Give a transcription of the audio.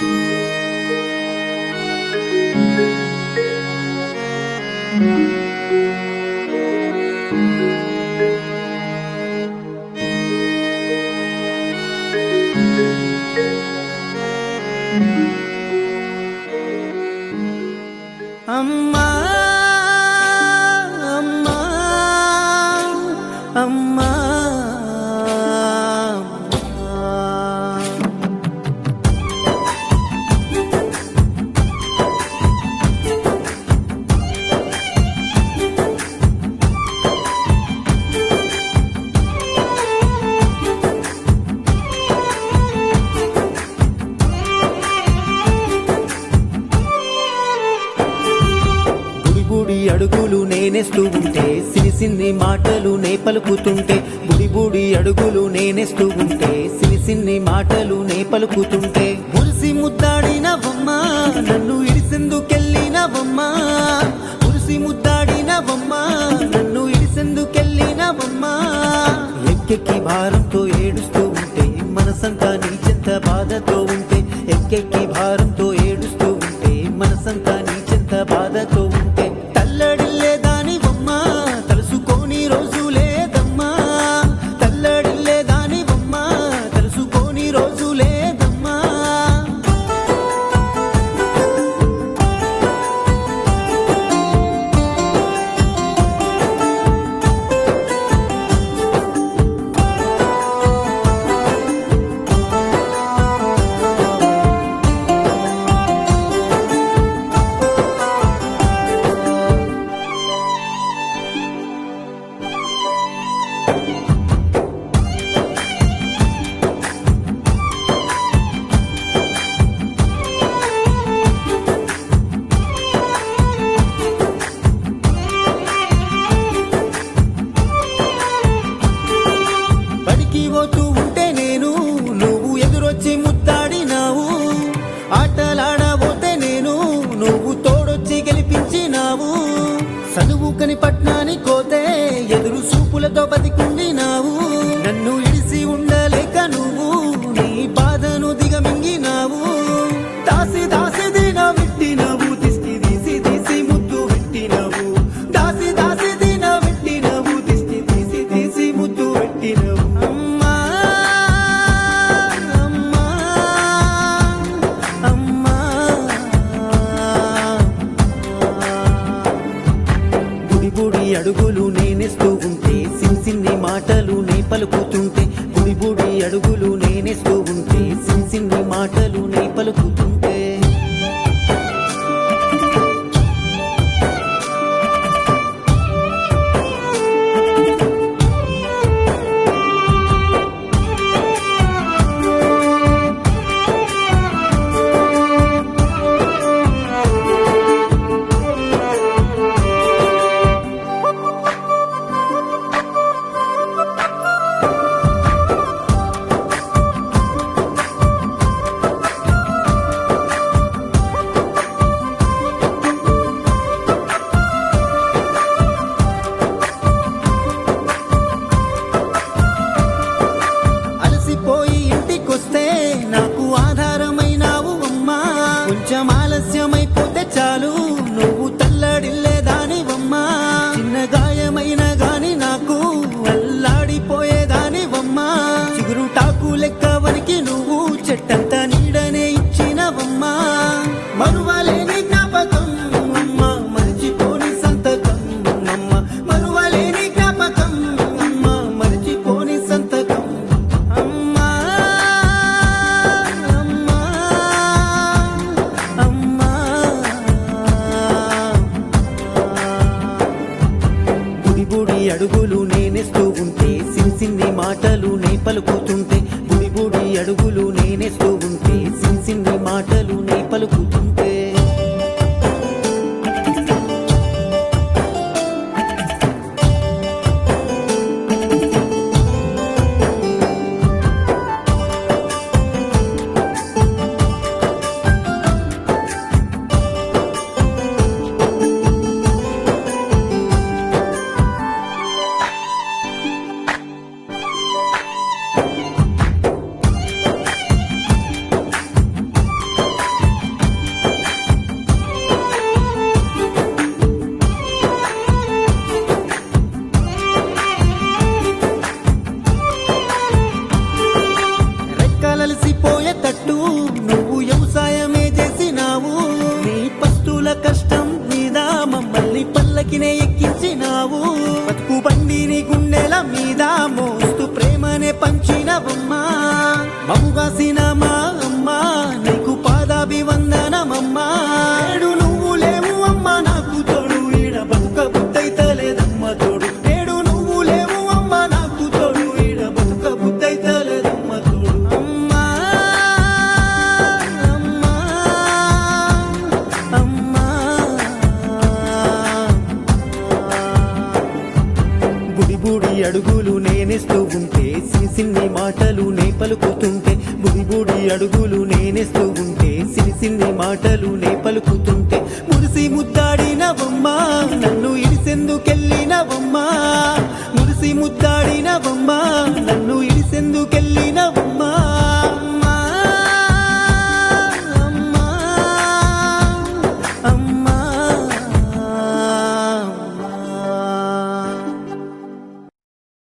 అమ్మా అమ్మా అమ్మా గుడి గుడి అడుగులు నేనేస్తూ ఉంటే సిని సిన్ని మాటలు నే పలుకుతుంటే బుడి బుడి అడుగులు నేనేస్తూ ఉంటే సిని సిన్ని మాటలు నే పలుకుతుంటే మురిసి ముద్దాడినవమ్మా నన్ను ఇడిసెందుకెళ్ళినవమ్మా మురిసి ముద్దాడినవమ్మా నన్ను ఇడిసెందుకెళ్ళినవమ్మా ఎక్కెక్కి భారంతో ఏడుస్తూ ఉంటే మనసంతా నీ చెంత బాధతో ఉంటే ఎక్కెక్కి భారంతో ఏడుస్తూ ఉంటే మనసంతా నీ చెంత బాధతో ఉంటే తల్లడిల్లే దానివమ్మా తలుసుకోని రోజు లేదమ్మా తల్లడిల్లే దానివమ్మా తలుసుకోని రోజు లేదమ్మా బడికి పోతూ ఉంటే నేను నువ్వు ఎదురొచ్చి ముద్దాడినావు ఆటలాడబోతే నేను నువ్వు తోడొచ్చి గెలిపించినావు చదువు కని పట్నానికి పోతే ఎదురు సూపులతో బతికుండినావు నన్ను ఇడిసి ఉండలేక నువ్వు నీ బాధను దిగమింగినావు దాసి దాసి దిన పెట్టినవు దిష్టి తీసి తీసి ముద్దు పెట్టినవు దాసి దాసి దిన పెట్టినవు దిష్టి తీసి తీసి ముద్దు పెట్టినవు అమ్మా అమ్మా అమ్మా గుడి గుడి అడుగులు నేనేస్తూ ఉంటే సిన్ సిన్ని మాటలు నే పలుకుతుంటే గుడి గుడి అడుగులు నేనేస్తూ ఉంటే సిన్ సిన్ని మాటలు నే పలుకుతుంటే అలసిపోయి ఇంటికొస్తే నాకు ఆధారమైనావు అమ్మా కొంచెం ఆలస్యమైపోతే చాలు నువ్వు తల్లడిల్లేదానివమ్మా చిన్న గాయమైన గాని నాకు అల్లాడిపోయేదానివమ్మా చిగురు టాకు లెక్క వనికి నువ్వు చెట్టంత నీడనే ఇచ్చినవమ్మా మరువలేని జ్ఞాపకం అమ్మ మరిచిపోని సంతకం అమ్మ మరువలేని జ్ఞాపకం అమ్మ మరిచిపోని సంతకం అమ్మా అమ్మా అమ్మా బుడి బుడి అడుగులు నేనేస్తూ ఉంటే సిన్ సిన్ని మాటలు నే పలుకుతుంటే బుడి బుడి అడుగులు నేనేస్తూ ఉంటే సిన్ సిన్ని మాటలు నే పలుకుతుంటే అడుగులు నేనేస్తూ ఉంటే సిని సిన్ని మాటలు నే పలుకుతుంటే బుడి బుడి అడుగులు నేనేస్తూ ఉంటే సిని సిన్ని మాటలు నే పలుకుతుంటే మురిసి ముద్దాడినవమ్మా నన్ను ఇడిసెందుకెళ్ళినవమ్మా మురిసి ముద్దాడినవమ్మా నన్ను ఇడిసెందుకెళ్ళినవమ్మా